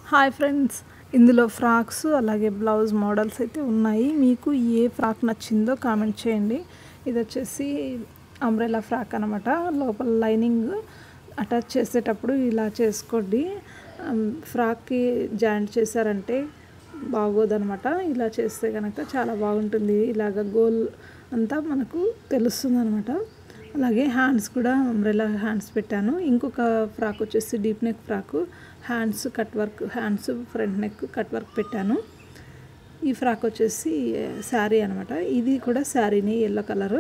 hi friends ఇందులో frocks అలాగే blouse models అయితే ఉన్నాయి మీకు ఏ ఫ్రాక్ నచ్చిందో కామెంట్ చేయండి ఇది వచ్చేసి అంబ్రెలా ఫ్రాక్ అనమాట లోపల లైనింగ్ అటాచ్ చేసేటప్పుడు ఇలా చేసుకోండి అమ్, ఫ్రాక్కి జాయింట్ చేశారంటే బాగోదనమాట ఇలా చేస్తే కనుక చాలా బాగుంటుంది ఇలాగ గోల్ అంతా మనకు తెలుస్తుంది అనమాట అలాగే హ్యాండ్స్ కూడా అంబ్రెలా హ్యాండ్స్ పెట్టాను ఇంకొక ఫ్రాక్ వచ్చేసి deep neck frock hands cut work hands front neck cut work పెట్టాను ఈ ఫ్రాక్ వచ్చేసి శారీ అనమాట ఇది కూడా శారీని yellow colour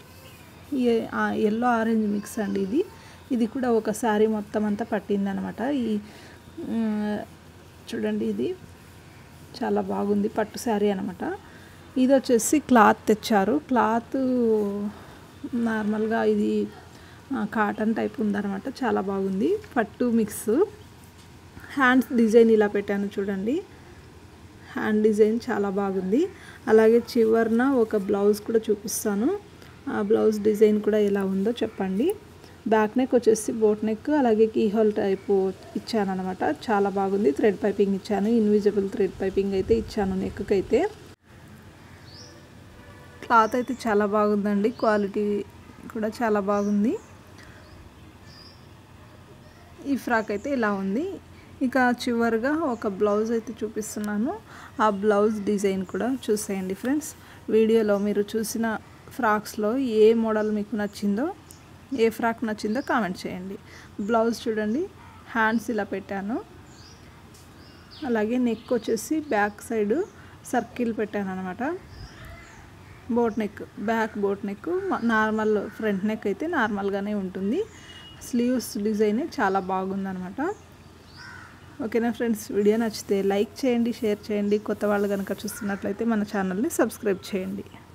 yellow orange mix అండి ఇది ఇది కూడా ఒక శారీ మొత్తం అంతా పట్టింది అనమాట ఈ మ్, చూడండి ఇది చాలా బాగుంది పట్టు శారీ అనమాట ఇది వచ్చేసి క్లాత్ తెచ్చారు క్లాత్ నార్మల్గా ఇది ఆ, కాటన్ టైప్ ఉందన్నమాట చాలా బాగుంది పట్టు మిక్స్ హ్యాండ్స్ డిజైన్ ఇలా పెట్టాను చూడండి హ్యాండ్ డిజైన్ చాలా బాగుంది అలాగే చివరన ఒక బ్లౌజ్ కూడా చూపిస్తాను ఆ బ్లౌజ్ డిజైన్ కూడా ఎలా ఉందో చెప్పండి బ్యాక్ నెక్ వచ్చేసి బోట్ నెక్ అలాగే కీహోల్ టైపు ఇచ్చాను అనమాట చాలా బాగుంది థ్రెడ్ పైపింగ్ ఇచ్చాను ఇన్విజిబుల్ థ్రెడ్ పైపింగ్ అయితే ఇచ్చాను నెక్కి అయితే క్లాత్ అయితే చాలా బాగుందండి క్వాలిటీ కూడా చాలా బాగుంది ఈ ఫ్రాక్ అయితే ఇలా ఉంది ఇక చివరిగా ఒక బ్లౌజ్ అయితే చూపిస్తున్నాను ఆ బ్లౌజ్ డిజైన్ కూడా చూసేయండి ఫ్రెండ్స్ వీడియోలో మీరు చూసిన ఫ్రాక్స్లో ఏ మోడల్ మీకు నచ్చిందో ఏ ఫ్రాక్ నచ్చిందో కామెంట్ చేయండి బ్లౌజ్ చూడండి హ్యాండ్స్ ఇలా పెట్టాను అలాగే నెక్ వచ్చేసి బ్యాక్ సైడ్ సర్కిల్ పెట్టాను అనమాట boat neck back boat neck normal front neck అయితే నార్మల్గానే ఉంటుంది స్లీవ్స్ డిజైన్ చాలా బాగుందనమాట ఓకేనా ఫ్రెండ్స్ వీడియో నచ్చితే లైక్ చేయండి షేర్ చేయండి కొత్త వాళ్ళు కనుక చూస్తున్నట్లయితే మన ఛానల్ని సబ్స్క్రైబ్ చేయండి